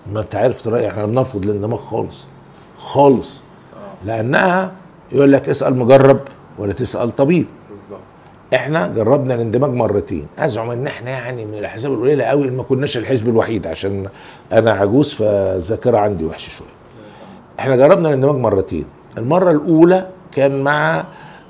ما انت عارف ترى احنا بنرفض الاندماج خالص خالص لانها يقول لك اسال مجرب ولا تسال طبيب بالظبط احنا جربنا الاندماج مرتين ازعم ان احنا يعني من الاحزاب القليله قوي ما كناش الحزب الوحيد عشان انا عجوز فالذاكره عندي وحشه شويه احنا جربنا الاندماج مرتين المره الاولى كان مع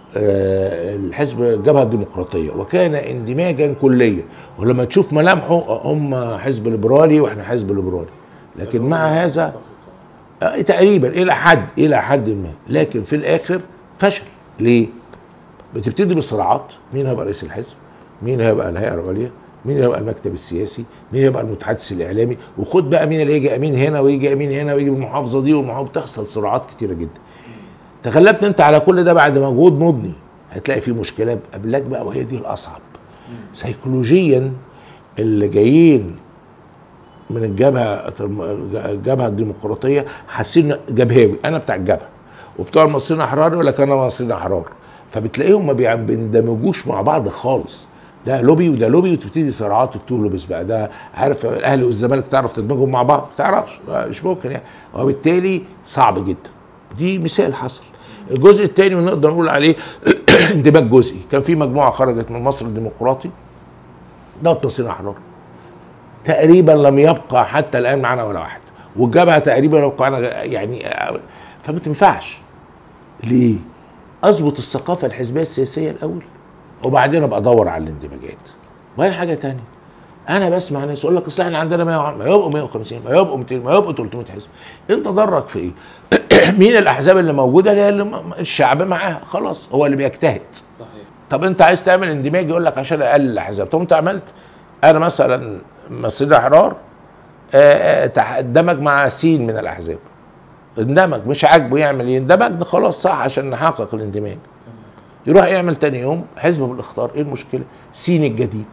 آه، الحزب الجبهه الديمقراطيه وكان اندماجا كليا ولما تشوف ملامحه هم حزب ليبرالي واحنا حزب ليبرالي لكن مع هذا آه، تقريبا الى حد الى حد ما لكن في الاخر فشل ليه؟ بتبتدي بالصراعات مين هيبقى رئيس الحزب مين هيبقى الهيئه العليا مين هيبقى المكتب السياسي مين هيبقى المتحدث الاعلامي وخد بقى مين اللي يجي امين هنا ويجي امين هنا ويجي بالمحافظه دي والمحافظه بتحصل صراعات كتيره جدا تغلبت انت على كل ده بعد مجهود مضني هتلاقي في مشكله قبلك بقى وهي دي الاصعب سيكولوجيا اللي جايين من الجبهه الجبهه الديمقراطيه حاسين جبهاوي انا بتاع الجبهه وبتوع المصريين احرار يقول لك انا مصريين احرار فبتلاقيهم ما بيع- بيندمجوش مع بعض خالص ده لوبي وده لوبي وتبتدي صراعات التو لوبس بقى ده عارف الاهلي والزمالك تعرف تدمجهم مع بعض ما تعرفش مش ممكن يعني وبالتالي صعب جدا دي مثال حصل الجزء الثاني ونقدر نقول عليه اندماج جزئي كان في مجموعه خرجت من مصر الديمقراطي ده مصريين احرار تقريبا لم يبقى حتى الان معنا ولا واحد والجبهه تقريبا لم يبقى معنا يعني فما تنفعش ليه؟ اظبط الثقافه الحزبيه السياسيه الاول وبعدين ابقى ادور على الاندماجات وبعدين حاجه تانية انا بسمع ناس يقول لك اصل احنا عندنا 100 ما يبقوا 150 ما يبقوا 200 ما يبقوا 300 حزب انت ضرك في ايه؟ مين الاحزاب اللي موجوده اللي هي اللي م- الشعب معاها خلاص هو اللي بيجتهد صحيح طب انت عايز تعمل اندماج يقول لك عشان اقلل الاحزاب طب انت عملت انا مثلا مصريين احرار آه، آه، تح- اندمج مع سين من الاحزاب اندمج مش عاجبه يعمل ايه اندمج خلاص صح عشان نحقق الاندماج يروح يعمل تاني يوم حزب بالاختار ايه المشكله سين الجديد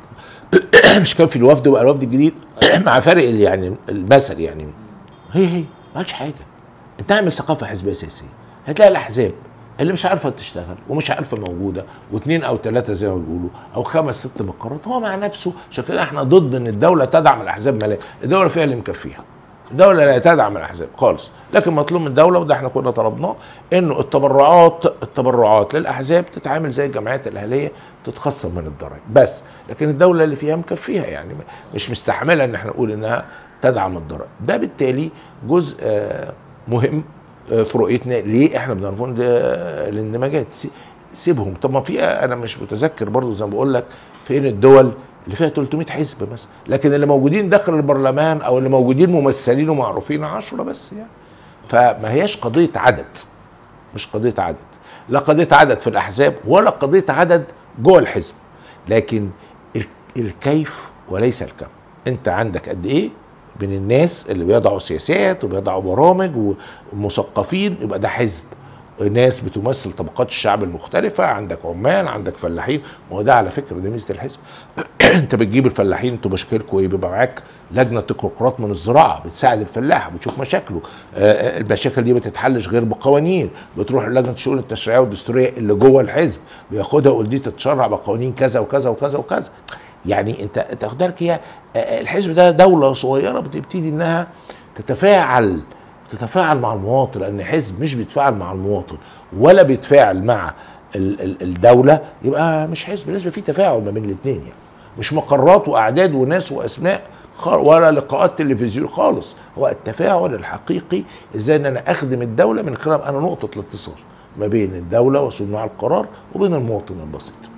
مش كان في الوفد وبقى الوفد الجديد مع فرق ال- يعني المثل يعني هي هي ما عملش حاجه انت اعمل ثقافه حزبيه سياسيه هتلاقي الاحزاب اللي مش عارفه تشتغل ومش عارفه موجوده واثنين او ثلاثه زي ما بيقولوا او خمس ست مقرات هو مع نفسه عشان كده احنا ضد ان الدوله تدعم الاحزاب ماليا الدوله فيها اللي مكفيها الدولة لا تدعم الأحزاب خالص لكن مطلوب من الدولة وده احنا كنا طلبناه انه التبرعات التبرعات للأحزاب تتعامل زي الجمعيات الأهلية تتخصم من الضرائب بس لكن الدولة اللي فيها مكفيها يعني مش مستحملة ان احنا نقول انها تدعم الضرائب ده بالتالي جزء آه، مهم آه، في رؤيتنا ليه احنا بنرفض ده الاندماجات سي- سيبهم طب ما في انا مش متذكر برضو زي ما بقول لك فين الدول اللي فيها 300 حزب مثلا لكن اللي موجودين داخل البرلمان او اللي موجودين ممثلين ومعروفين 10 بس يعني فما هياش قضيه عدد مش قضيه عدد لا قضيه عدد في الاحزاب ولا قضيه عدد جوه الحزب لكن ال- الكيف وليس الكم انت عندك قد ايه من الناس اللي بيضعوا سياسات وبيضعوا برامج ومثقفين يبقى ده حزب ناس بتمثل طبقات الشعب المختلفة عندك عمال عندك فلاحين ما هو ده على فكرة دي ميزة الحزب انت بتجيب الفلاحين انتوا مشاكلكم ايه بيبقى معاك لجنة تكنوقراط من الزراعة بتساعد الفلاح بتشوف مشاكله آه، آه، المشاكل دي ما تتحلش غير بقوانين بتروح لجنة الشؤون التشريعية والدستورية اللي جوه الحزب بياخدها ويقول دي تتشرع بقوانين كذا وكذا وكذا وكذا يعني انت انت واخد بالك هي آه، الحزب ده دولة صغيرة بتبتدي انها تتفاعل تتفاعل مع المواطن لان حزب مش بيتفاعل مع المواطن ولا بيتفاعل مع ال- ال- الدوله يبقى مش حزب لازم في تفاعل ما بين الاثنين يعني مش مقرات واعداد وناس واسماء خ- ولا لقاءات تلفزيون خالص هو التفاعل الحقيقي ازاي ان انا اخدم الدوله من خلال انا نقطه الاتصال ما بين الدوله وصناع القرار وبين المواطن البسيط